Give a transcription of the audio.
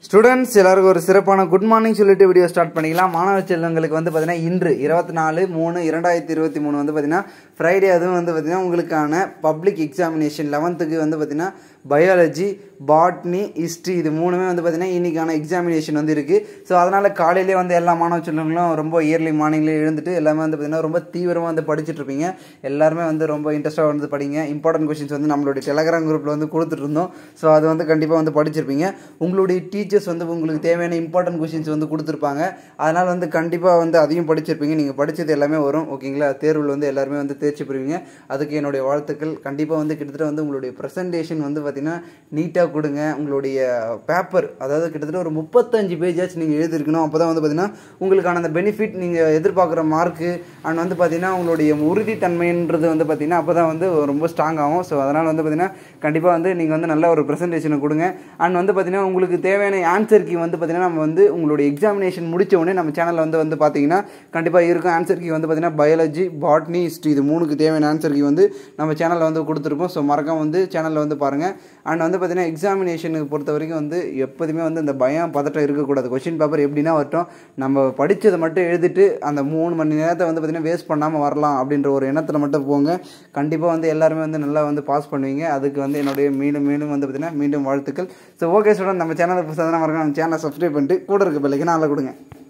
students எல்லாருக்கும் ஒரு சிறப்பான குட் மார்னிங் சொல்லிட்டு வீடியோ ஸ்டார்ட் பண்ணிக்கலாம் மாணவ செல்வங்களுக்கு வந்து பார்த்தீங்கன்னா இன்று இருபத்தி நாலு மூணு இரண்டாயிரத்தி இருபத்தி மூணு வந்து பார்த்தீங்கன்னா ஃப்ரைடே அதுவும் வந்து பார்த்தீங்கன்னா உங்களுக்கான பப்ளிக் எக்ஸாமினேஷன் லெவன்த்துக்கு வந்து பார்த்தீங்கன்னா பயாலஜி பாட்னி ஹிஸ்ட்ரி இது மூணுமே வந்து பார்த்தீங்கன்னா இன்றைக்கான எக்ஸாமினேஷன் வந்து இருக்குது ஸோ அதனால் காலையிலே வந்து எல்லா மாணவ செல்வங்களும் ரொம்ப இயர்லி மார்னிங்லேயே எழுந்துட்டு எல்லாமே வந்து பார்த்தீங்கன்னா ரொம்ப தீவிரமாக வந்து படிச்சுட்டு இருப்பீங்க எல்லாருமே வந்து ரொம்ப இன்ட்ரெஸ்ட்டாக வந்து படிங்க இம்பார்ட்டன்ட் கொஷின்ஸ் வந்து நம்மளுடைய டெலகிராம் குரூப்பில் வந்து கொடுத்துட்டு இருந்தோம் ஸோ அது வந்து கண்டிப்பாக வந்து படிச்சிருப்பீங்க உங்களுடைய டீச்சர்ஸ் வந்து உங்களுக்கு தேவையான இம்பார்ட்டன்ட் கொஷின்ஸ் வந்து கொடுத்துருப்பாங்க அதனால் வந்து கண்டிப்பாக வந்து அதையும் படிச்சிருப்பீங்க நீங்கள் படித்தது எல்லாமே வரும் ஓகேங்களா தேர்வில் வந்து எல்லாருமே வந்து தேர்ச்சி பெறுவீங்க அதுக்கு என்னுடைய வாழ்த்துக்கள் கண்டிப்பாக வந்து கிட்டத்தட்ட வந்து உங்களுடைய ப்ரெசன்டேஷன் வந்து பார்த்தீங்கன்னா நீட்டாக கொடுங்க உங்களுடைய பேப்பர் அதாவது கிட்டத்தட்ட ஒரு முப்பத்தஞ்சு பேஜாச்சும் நீங்கள் எழுதிருக்கணும் அப்போ தான் வந்து பார்த்தீங்கன்னா உங்களுக்கான அந்த பெனிஃபிட் நீங்கள் எதிர்பார்க்குற மார்க்கு அண்ட் வந்து பார்த்தீங்கன்னா உங்களுடைய உறுதித்தன்மைன்றது வந்து பார்த்தீங்கன்னா அப்போ தான் வந்து ரொம்ப ஸ்ட்ராங் ஆகும் ஸோ அதனால் வந்து பார்த்தீங்கன்னா கண்டிப்பாக வந்து நீங்கள் வந்து நல்ல ஒரு ப்ரெசன்டேஷனை கொடுங்க அண்ட் வந்து பார்த்தீங்கன்னா உங்களுக்கு தேவையான ஆன்சர் கீ வந்து பார்த்தீங்கன்னா நம்ம வந்து உங்களுடைய எக்ஸாமினேஷன் முடிச்ச உடனே நம்ம சேனலில் வந்து வந்து பார்த்தீங்கன்னா கண்டிப்பாக இருக்கும் ஆன்சர் கீ வந்து பார்த்தீங்கன்னா பயாலஜி பாட்னி ஹிஸ்ட்ரி இது மூணுக்கு தேவையான ஆன்சர் கீ வந்து நம்ம சேனலில் வந்து கொடுத்துருப்போம் ஸோ மறக்காம வந்து சேனலில் வந்து பாருங்கள் அண்ட் வந்து பார்த்தீங்கன்னா எக்ஸாமினேஷனுக்கு பொறுத்த வரைக்கும் வந்து எப்போதுமே வந்து இந்த பயம் பதட்டம் இருக்கக்கூடாது கொஷின் பேப்பர் எப்படின்னா வரட்டும் நம்ம படித்ததை மட்டும் எழுதிட்டு அந்த மூணு மணி நேரத்தை வந்து பார்த்தீங்கன்னா வேஸ்ட் பண்ணாமல் வரலாம் அப்படின்ற ஒரு எண்ணத்தில் மட்டும் போங்க கண்டிப்பாக வந்து எல்லாருமே வந்து நல்லா வந்து பாஸ் பண்ணுவீங்க அதுக்கு வந்து என்னுடைய மீண்டும் மீண்டும் வந்து பார்த்தீங்கன்னா மீண்டும் வாழ்த்துக்கள் ஸோ ஓகே ஸ்டூடெண்ட் நம்ம சேனலை புதுசாக மறக்காம நம்ம சேனலை சப்ஸ்கிரைப் பண்ணிட்டு கூட இருக்க பிள்ளைக்கு நல்லா கொடுங்க